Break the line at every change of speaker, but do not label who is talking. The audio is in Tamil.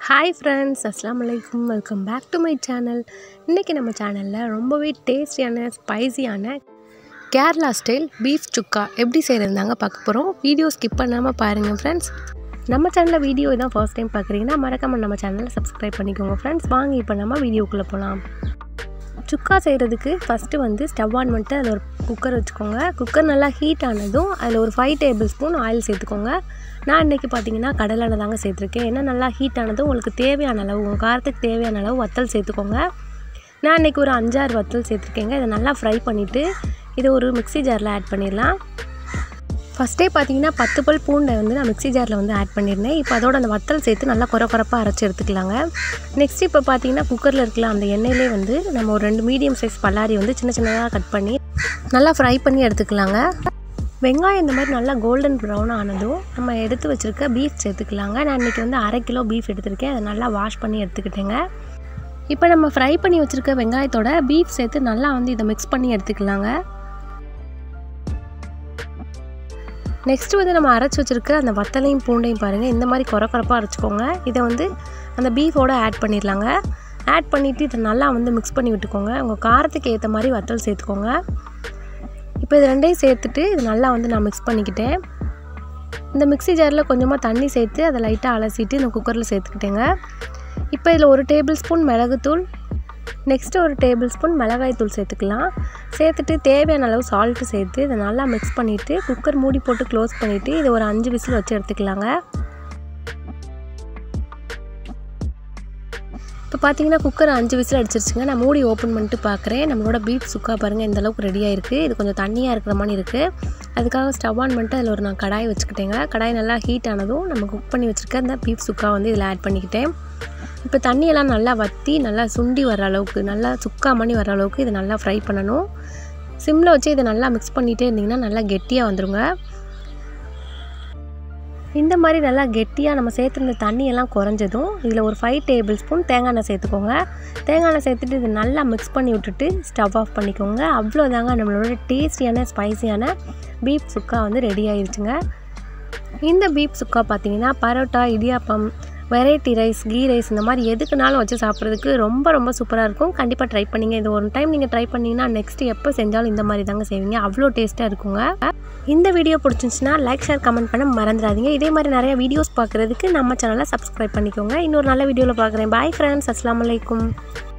ஹாய் ஃப்ரெண்ட்ஸ் அஸ்லாம் வலைக்கும் welcome back to my channel இன்றைக்கி நம்ம சேனலில் ரொம்பவே டேஸ்டியான ஸ்பைசியான கேரளா ஸ்டைல் பீஃப் சுக்கா எப்படி செய்கிறது தாங்க பார்க்க போகிறோம் வீடியோ ஸ்கிப் பண்ணாமல் பாருங்கள் ஃப்ரெண்ட்ஸ் நம்ம சேனலில் வீடியோ இதான் ஃபர்ஸ்ட் டைம் பார்க்குறீங்கன்னா மறக்காமல் நம்ம சேனலை சப்ஸ்கிரைப் பண்ணிக்கோங்க ஃப்ரெண்ட்ஸ் வாங்க இப்போ நம்ம வீடியோக்குள்ளே போகலாம் சுக்கா செய்கிறதுக்கு ஃபஸ்ட்டு வந்து ஸ்டவ் ஆன் பண்ணிட்டு அதில் ஒரு குக்கர் வச்சுக்கோங்க குக்கர் நல்லா ஹீட் ஆனதும் அதில் ஒரு ஃபைவ் டேபிள் ஸ்பூன் ஆயில் சேர்த்துக்கோங்க நான் இன்றைக்கி பார்த்தீங்கன்னா கடலெண்ணெய் தாங்க சேர்த்துருக்கேன் ஏன்னா நல்லா ஹீட் ஆனதும் உங்களுக்கு தேவையான அளவு உங்கள் காரத்துக்கு தேவையான அளவு வத்தல் சேர்த்துக்கோங்க நான் இன்றைக்கி ஒரு அஞ்சாறு வத்தல் சேர்த்துருக்கேங்க இதை நல்லா ஃப்ரை பண்ணிவிட்டு இதை ஒரு மிக்ஸி ஜாரில் ஆட் பண்ணிடலாம் ஃபஸ்ட்டே பார்த்தீங்கன்னா பத்து பல் பூண்டை வந்து நான் மிக்ஸி ஜாரில் வந்து ஆட் பண்ணியிருந்தேன் இப்போ அதோட அந்த வத்தல் சேர்த்து நல்லா குறை குறைப்பாக அரைச்சி எடுத்துக்கலாங்க நெக்ஸ்ட் இப்போ பார்த்தீங்கன்னா குக்கரில் இருக்கலாம் அந்த எண்ணெயிலே வந்து நம்ம ஒரு ரெண்டு மீடியம் சைஸ் பல்லாரி வந்து சின்ன சின்னதாக கட் பண்ணி நல்லா ஃப்ரை பண்ணி எடுத்துக்கலாங்க வெங்காயம் இந்த மாதிரி நல்லா கோல்டன் ப்ரௌன் ஆனதும் நம்ம எடுத்து வச்சுருக்க பீஃப் சேர்த்துக்கலாங்க நான் இன்றைக்கி வந்து அரை கிலோ பீஃப் எடுத்திருக்கேன் அதை நல்லா வாஷ் பண்ணி எடுத்துக்கிட்டேங்க இப்போ நம்ம ஃப்ரை பண்ணி வச்சுருக்க வெங்காயத்தோட பீஃப் சேர்த்து நல்லா வந்து இதை மிக்ஸ் பண்ணி எடுத்துக்கலாங்க நெக்ஸ்ட்டு வந்து நம்ம அரைச்சி வச்சுருக்க அந்த வத்தலையும் பூண்டையும் பாருங்கள் இந்த மாதிரி குறை குறைப்பாக அரைச்சிக்கோங்க இதை வந்து அந்த பீஃபோட ஆட் பண்ணிடலாங்க ஆட் பண்ணிவிட்டு இதை நல்லா வந்து மிக்ஸ் பண்ணி விட்டுக்கோங்க உங்கள் காரத்துக்கு ஏற்ற மாதிரி வத்தல் சேர்த்துக்கோங்க இப்போ இது ரெண்டையும் சேர்த்துட்டு இது நல்லா வந்து நான் மிக்ஸ் பண்ணிக்கிட்டேன் இந்த மிக்ஸி ஜாரில் கொஞ்சமாக தண்ணி சேர்த்து அதை லைட்டாக அலசிட்டு இந்த குக்கரில் சேர்த்துக்கிட்டேங்க இப்போ இதில் ஒரு டேபிள் ஸ்பூன் மிளகுத்தூள் நெக்ஸ்ட்டு ஒரு டேபிள் ஸ்பூன் மிளகாய் தூள் சேர்த்துக்கலாம் சேர்த்துட்டு தேவையான அளவு சால்ட்டு சேர்த்து இதை நல்லா மிக்ஸ் பண்ணிவிட்டு குக்கர் மூடி போட்டு க்ளோஸ் பண்ணிவிட்டு இதை ஒரு அஞ்சு விசில் வச்சு எடுத்துக்கலாங்க இப்போ பார்த்தீங்கன்னா குக்கர் அஞ்சு விசில் அடிச்சிருச்சுங்க நான் மூடி ஓப்பன் பண்ணிட்டு பார்க்குறேன் நம்மளோட பீஃப் சுக்கா பாருங்கள் இந்த அளவுக்கு ரெடியாக இருக்குது இது கொஞ்சம் தண்ணியாக இருக்கிற மாதிரி இருக்குது அதுக்காக ஸ்டவ் ஆன் பண்ணிட்டு அதில் ஒரு நான் கடாய் வச்சுக்கிட்டேங்க கடாய் நல்லா ஹீட் ஆனதும் நம்ம குக் பண்ணி வச்சுருக்க அந்த பீஃப் சுக்கா வந்து இதில் ஆட் பண்ணிக்கிட்டேன் இப்போ தண்ணியெல்லாம் நல்லா வற்றி நல்லா சுண்டி வர அளவுக்கு நல்லா சுக்கா மணி வர அளவுக்கு இதை நல்லா ஃப்ரை பண்ணணும் சிம்மில் வச்சு இதை நல்லா மிக்ஸ் பண்ணிகிட்டே இருந்திங்கன்னா நல்லா கெட்டியாக வந்துடுங்க இந்த மாதிரி நல்லா கெட்டியாக நம்ம சேர்த்துருந்த தண்ணியெல்லாம் குறைஞ்சதும் இதில் ஒரு ஃபைவ் டேபிள் ஸ்பூன் தேங்காய் எண்ணெய் சேர்த்துக்கோங்க தேங்காய் எண்ணெய் சேர்த்துட்டு இது நல்லா மிக்ஸ் பண்ணி விட்டுட்டு ஸ்டவ் ஆஃப் பண்ணிக்கோங்க அவ்வளோதாங்க நம்மளோட டேஸ்டியான ஸ்பைசியான பீஃப் சுக்கா வந்து ரெடி ஆயிடுச்சுங்க இந்த பீஃப் சுக்கா பார்த்தீங்கன்னா parotta idiyappam variety rice ghee rice இந்த மாதிரி எதுக்குனாலும் வச்சு சாப்பிட்றதுக்கு ரொம்ப ரொம்ப சூப்பராக இருக்கும் கண்டிப்பாக ட்ரை பண்ணிங்க இது ஒரு டைம் நீங்கள் ட்ரை பண்ணிங்கன்னா நெக்ஸ்ட்டு எப்போ செஞ்சாலும் இந்த மாதிரி தாங்க செய்வீங்க அவ்வளோ டேஸ்ட்டாக இருக்குங்க இந்த வீடியோ பிடிச்சிருந்துச்சுன்னா லைக் ஷேர் கமெண்ட் பண்ண மறந்துடாதீங்க இதே மாதிரி நிறைய வீடியோஸ் பார்க்குறதுக்கு நம்ம சேனலை சப்ஸ்கிரைப் பண்ணிக்கோங்க இன்னொரு நல்ல வீடியோவில் பார்க்குறேன் பாய் ஃப்ரெண்ட்ஸ் அஸ்லாம் வலைக்கும்